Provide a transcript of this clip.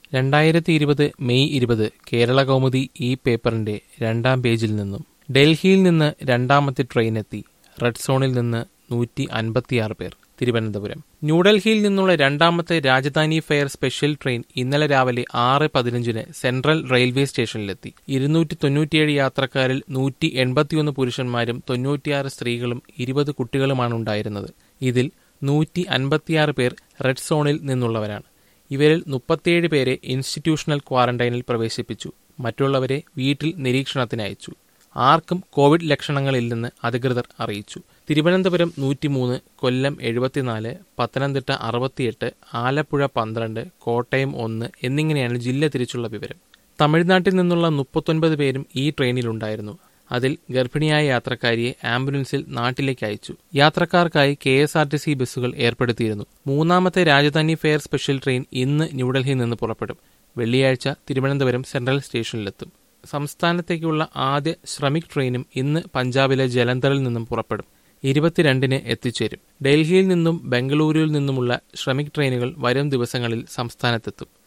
രണ്ടായിരത്തി ഇരുപത് മെയ് ഇരുപത് കേരള കൗമുദി ഈ പേപ്പറിന്റെ രണ്ടാം പേജിൽ നിന്നും ഡൽഹിയിൽ നിന്ന് രണ്ടാമത്തെ ട്രെയിൻ എത്തി റെഡ് സോണിൽ നിന്ന് നൂറ്റി അൻപത്തിയാറ് പേർ തിരുവനന്തപുരം ന്യൂഡൽഹിയിൽ നിന്നുള്ള രണ്ടാമത്തെ രാജധാനി ഫെയർ സ്പെഷ്യൽ ട്രെയിൻ ഇന്നലെ രാവിലെ ആറ് പതിനഞ്ചിന് സെൻട്രൽ റെയിൽവേ സ്റ്റേഷനിലെത്തി ഇരുന്നൂറ്റി തൊണ്ണൂറ്റിയേഴ് യാത്രക്കാരിൽ നൂറ്റി എൺപത്തിയൊന്ന് പുരുഷന്മാരും തൊണ്ണൂറ്റിയാറ് സ്ത്രീകളും ഇരുപത് കുട്ടികളുമാണ് ഉണ്ടായിരുന്നത് ഇതിൽ നൂറ്റി അൻപത്തിയാറ് പേർ റെഡ് സോണിൽ നിന്നുള്ളവരാണ് ഇവരിൽ മുപ്പത്തിയേഴ് പേരെ ഇൻസ്റ്റിറ്റ്യൂഷണൽ ക്വാറന്റൈനിൽ പ്രവേശിപ്പിച്ചു മറ്റുള്ളവരെ വീട്ടിൽ നിരീക്ഷണത്തിന് അയച്ചു ആർക്കും കോവിഡ് ലക്ഷണങ്ങളില്ലെന്ന് അധികൃതർ അറിയിച്ചു തിരുവനന്തപുരം നൂറ്റിമൂന്ന് കൊല്ലം എഴുപത്തിനാല് പത്തനംതിട്ട അറുപത്തിയെട്ട് ആലപ്പുഴ പന്ത്രണ്ട് കോട്ടയം ഒന്ന് എന്നിങ്ങനെയാണ് ജില്ല തിരിച്ചുള്ള വിവരം തമിഴ്നാട്ടിൽ നിന്നുള്ള മുപ്പത്തൊൻപത് പേരും ഈ ട്രെയിനിലുണ്ടായിരുന്നു അതിൽ ഗർഭിണിയായ യാത്രക്കാരിയെ ആംബുലൻസിൽ നാട്ടിലേക്ക് അയച്ചു യാത്രക്കാർക്കായി K S R T C ബസ്സുകൾ ഏർപ്പെടുത്തിയിരുന്നു മൂന്നാമത്തെ രാജധാനി ഫെയർ സ്പെഷ്യൽ ട്രെയിൻ ഇന്ന് ന്യൂഡൽഹിയിൽ നിന്ന് പുറപ്പെടും വെള്ളിയാഴ്ച തിരുവനന്തപുരം സെൻട്രൽ സ്റ്റേഷനിലെത്തും സംസ്ഥാനത്തേക്കുള്ള ആദ്യ ശ്രമിക് ട്രെയിനും ഇന്ന് പഞ്ചാബിലെ ജലന്ധറിൽ നിന്നും പുറപ്പെടും ഇരുപത്തിരണ്ടിന് എത്തിച്ചേരും ഡൽഹിയിൽ നിന്നും ബംഗളൂരുവിൽ നിന്നുമുള്ള ശ്രമിക് ട്രെയിനുകൾ വരും ദിവസങ്ങളിൽ സംസ്ഥാനത്തെത്തും